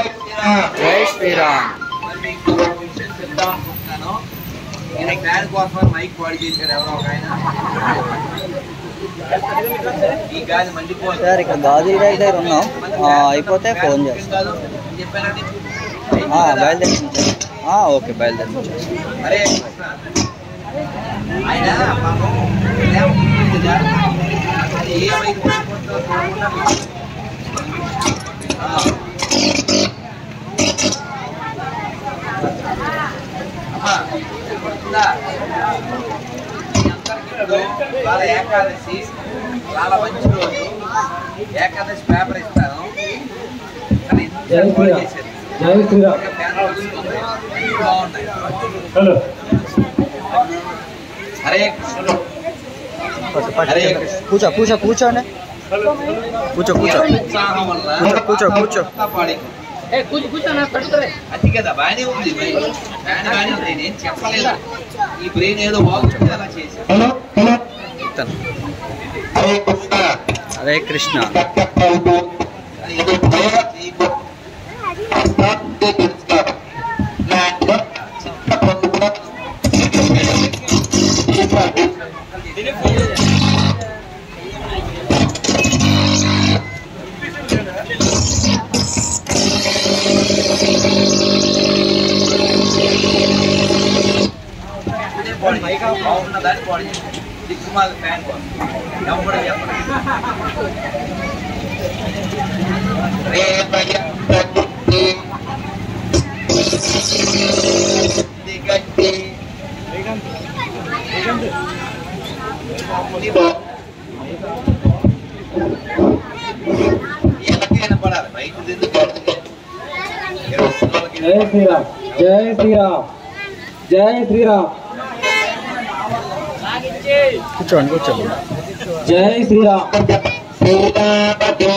జై శ్రీరామ్ మరి మీకు ఒక విషయం చెప్దాం అనుకుంటున్నాను ఈయన ఫ్యాన్ కోసం మైక్ పాడు చేశారు ఎవరో ఒక ఆయన ఈ గాలి మండిపోతుంది సార్ ఇక్కడ గాజీ రైడ్ దగ్గర ఉన్నాం ఆ, అయిపోతే ఫోన్ చేస్తాం కాదు నేను చెప్పానండి ఆ, బయలుదేరి ఆ, ఓకే బయలుదేరి అరే కృష్ణ. ఆయన పాపం ఉదయం కదా, అది ఏ మైక్ పట్టుకుంటుందో చూడకుండా ఆ. అమ్మా, వినపడుతుందా? మీ అందరికీ ఇప్పుడు వాళ్ళ ఏకాదశి చాలా మంచి రోజు ఏకాదశి పేపర్ ఇస్తాను కానీ ఇంత గోల్ చేశారు. ఒక ఫ్యాన్ నడుస్తుంది. బాగున్నాయి హలో హరే కృష్ణ హరే కృష్ణ కూర్చో కూర్చో కూర్చోండి కూర్చో కూర్చో ఉత్సాహం వల్ల కూర్చో, కూర్చో. అంతా పాడి అది కదా బాగానే ఉంది మరి బాగానే బాగానే ఉంది నేను చెప్పలేదు ఈ బ్రెయిన్ ఏదో బాగుంటుంది అలా చేశాను హలో హలో చెప్తాను హరే కృష్ణ అది ఏదో బాగా నీకు ఇదే బాడీ బాగున్న దాన్ని బాడీ దిక్కుమాల ఫ్యాన్ బాడీ ఎవరు చెప్పండి జై శ్రీరామ్ జై శ్రీరామ్ జై శ్రీరామ్ కూర్చోండి కూర్చోండి జై శ్రీరామ్